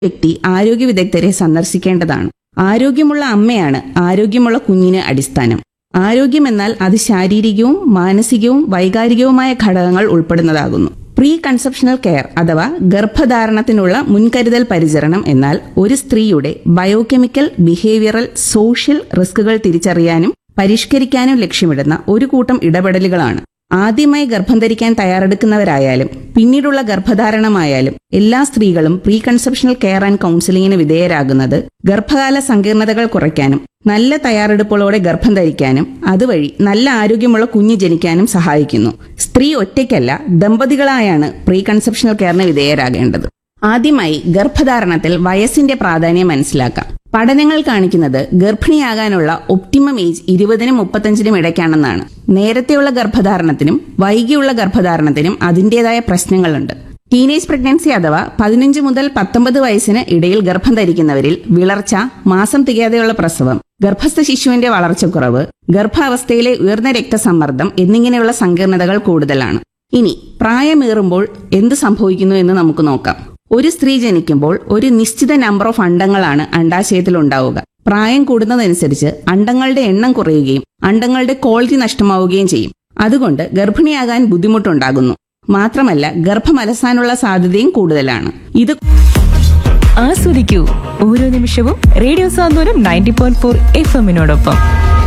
വ്യക്തി ആരോഗ്യ വിദഗ്ധരെ സന്ദർശിക്കേണ്ടതാണ് ആരോഗ്യമുള്ള അമ്മയാണ് ആരോഗ്യമുള്ള കുഞ്ഞിന് അടിസ്ഥാനം ആരോഗ്യമെന്നാൽ അത് ശാരീരികവും മാനസികവും വൈകാരികവുമായ ഘടകങ്ങൾ ഉൾപ്പെടുന്നതാകുന്നു പ്രീ കൺസെപ്ഷണൽ കെയർ അഥവാ ഗർഭധാരണത്തിനുള്ള മുൻകരുതൽ പരിചരണം എന്നാൽ ഒരു സ്ത്രീയുടെ ബയോകെമിക്കൽ ബിഹേവിയറൽ സോഷ്യൽ റിസ്കുകൾ തിരിച്ചറിയാനും പരിഷ്കരിക്കാനും ലക്ഷ്യമിടുന്ന ഒരു കൂട്ടം ഇടപെടലുകളാണ് ആദ്യമായി ഗർഭം ധരിക്കാൻ തയ്യാറെടുക്കുന്നവരായാലും പിന്നീടുള്ള ഗർഭധാരണമായാലും എല്ലാ സ്ത്രീകളും പ്രീ കൺസെപ്ഷണൽ കെയർ ആൻഡ് കൗൺസിലിംഗിന് വിധേയരാകുന്നത് ഗർഭകാല സങ്കീർണതകൾ കുറയ്ക്കാനും നല്ല തയ്യാറെടുപ്പുകളോടെ ഗർഭം ധരിക്കാനും അതുവഴി നല്ല ആരോഗ്യമുള്ള കുഞ്ഞ് ജനിക്കാനും സഹായിക്കുന്നു സ്ത്രീ ഒറ്റയ്ക്കല്ല ദമ്പതികളായാണ് പ്രീ കൺസെപ്ഷണൽ കെയറിന് വിധേയരാകേണ്ടത് ആദ്യമായി ഗർഭധാരണത്തിൽ വയസ്സിന്റെ പ്രാധാന്യം മനസ്സിലാക്കാം പഠനങ്ങൾ കാണിക്കുന്നത് ഗർഭിണിയാകാനുള്ള ഒപ്റ്റിമം ഏജ് ഇരുപതിനും മുപ്പത്തഞ്ചിനും ഇടയ്ക്കാണെന്നാണ് നേരത്തെയുള്ള ഗർഭധാരണത്തിനും വൈകിയുള്ള ഗർഭധാരണത്തിനും അതിന്റേതായ പ്രശ്നങ്ങളുണ്ട് ടീനേജ് പ്രഗ്നൻസി അഥവാ പതിനഞ്ച് മുതൽ പത്തൊമ്പത് വയസ്സിന് ഇടയിൽ ഗർഭം ധരിക്കുന്നവരിൽ വിളർച്ച മാസം തികയാതെയുള്ള പ്രസവം ഗർഭസ്ഥ ശിശുവിന്റെ വളർച്ചക്കുറവ് ഗർഭാവസ്ഥയിലെ ഉയർന്ന രക്തസമ്മർദ്ദം എന്നിങ്ങനെയുള്ള സങ്കീർണതകൾ കൂടുതലാണ് ഇനി പ്രായമേറുമ്പോൾ എന്ത് സംഭവിക്കുന്നു എന്ന് നമുക്ക് നോക്കാം ഒരു സ്ത്രീ ജനിക്കുമ്പോൾ ഒരു നിശ്ചിത നമ്പർ ഓഫ് അണ്ടങ്ങളാണ് അണ്ടാശയത്തിൽ ഉണ്ടാവുക പ്രായം കൂടുന്നതനുസരിച്ച് അണ്ടങ്ങളുടെ എണ്ണം കുറയുകയും അണ്ടങ്ങളുടെ ക്വാളിറ്റി നഷ്ടമാവുകയും ചെയ്യും അതുകൊണ്ട് ഗർഭിണിയാകാൻ ബുദ്ധിമുട്ടുണ്ടാകുന്നു മാത്രമല്ല ഗർഭം അലസാനുള്ള സാധ്യതയും കൂടുതലാണ് ഇത് ആസ്വദിക്കൂ ഓരോ നിമിഷവും radio Santhwanam ninety point four F എമ്മിനോടൊപ്പം